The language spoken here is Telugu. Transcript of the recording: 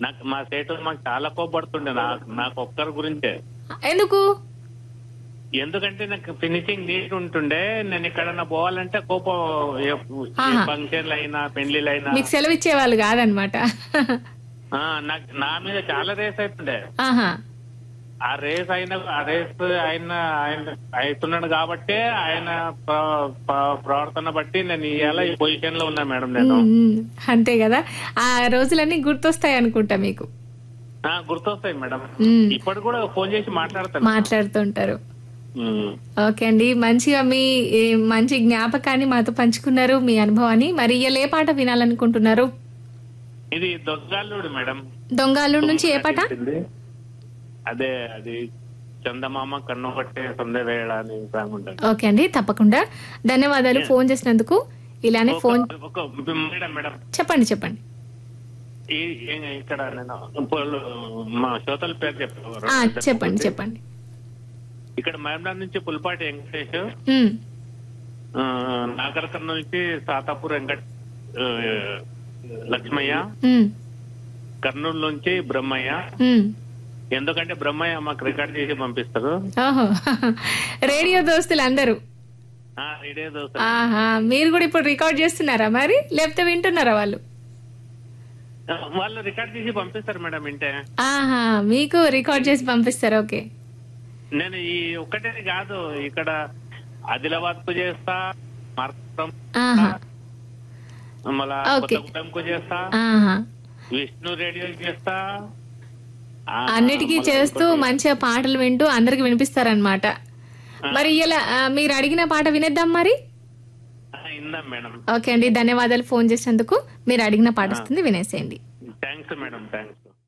నాకు మా సేటు మాకు చాలా కోపడుతుండే నాకు నాకు ఒక్కరి గురించే ఎందుకు ఎందుకంటే నాకు ఫినిషింగ్ నీట్ ఉంటుండే నేను ఎక్కడన్నా పోవాలంటే కోపం ఆహా. ఫంక్షన్లు అయినా పెళ్లిళ్ళు అయినా మీకు సెలవు ఇచ్చేవాళ్ళు కాదనమాట ఆ, నాకు నా మీద చాలా రేస్ అవుతుండే ఆహా ఆ రేస్ అయిన ఆ రేస్ ఆయన ఆయన అవుతున్నాడు కాబట్టి ఆయన ప్ర- ప్ర- ప్రవర్తన బట్టి నేను ఇవాళ ఈ పొజిషన్ లో ఉన్నా మేడం నేను ఉమ్, ఉమ్. అంతే కదా ఆ రోజులన్నీ గుర్తొస్తాయి అనుకుంటా మీకు ఆ, గుర్తొస్తాయి మేడం ఉమ్. ఇప్పుడు కూడా ఫోన్ చేసి మాట్లాడతాను మాట్లాడుతుంటారు ఉమ్. ఓకే అండి మంచిగా మీ ఈ మంచి జ్ఞాపకాన్ని మాతో పంచుకున్నారు మీ అనుభవాన్ని మరి ఇయ్యాల ఏ పాట వినాలనుకుంటున్నారు ఇది దొంగల్లుడు మేడం దొంగలూరు నుంచి ఏ పాట చెప్పింది. అదే అది చందమామ కన్ను పట్టే సందే వేళ అని సాంగ్ ఉంటుంది ఓకే అండి తప్పకుండా ధన్యవాదాలు ఫోన్ చేసినందుకు ఇలానే ఫోన్ ఒక- ఒక మేడం మేడం చెప్పండి చెప్పండి ఈ ఈ- ఇక్కడ నేను ఇప్పుడు మా శ్రోతల పేరు చెప్పేవారు ఆ, చెప్పండి చెప్పండి ఇక్కడ మహబూబ్నగర్ నుంచి పుల్పాటి వెంకటేష్ ఉమ్, ఆ, నాగరకర్ణ నుంచి సాతాపూర్ వెంకట్ ఆ, లక్ష్మయ్య ఉమ్, కర్నూలు నుంచి బ్రహ్మయ్య ఉమ్. ఎందుకంటే బ్రహ్మయ్య మాకు రికార్డ్ చేసి పంపిస్తారు ఓహో రేడియో దోస్తులు అందరూ ఆ, ఇదే దోస్తు ఆహా మీరు కూడా ఇప్పుడు రికార్డ్ చేస్తున్నారా మరి లేకపోతే వింటున్నారా వాళ్ళు వాళ్ళు రికార్డ్ చేసి పంపిస్తారు మేడం ఇంటే ఆహా మీకు రికార్డ్ చేసి పంపిస్తారు ఓకే నేను ఈ ఒక్కటే కాదు ఇక్కడ ఆదిలాబాద్ కు చేస్తా మార్కం ఆహా మళ్ళా ఓకే. కొత్తగూడెం కు చేస్తా ఆహా విష్ణు రేడియో చేస్తా ఆ, అన్నిటికీ మళ్ళా చేస్తూ ఇంకోటి- మంచిగా పాటలు వింటూ అందరికి వినిపిస్తారనమాట మరి ఇలా ఆ, మీరు అడిగిన పాట వినేద్దాం మరి ఆ, ఇందాం మేడం ఓకే అండి ధన్యవాదాలు ఫోన్ చేసినందుకు మీరు అడిగిన పాట వస్తుంది వినేసేయండి థ్యాంక్స్ మేడం థ్యాంక్స్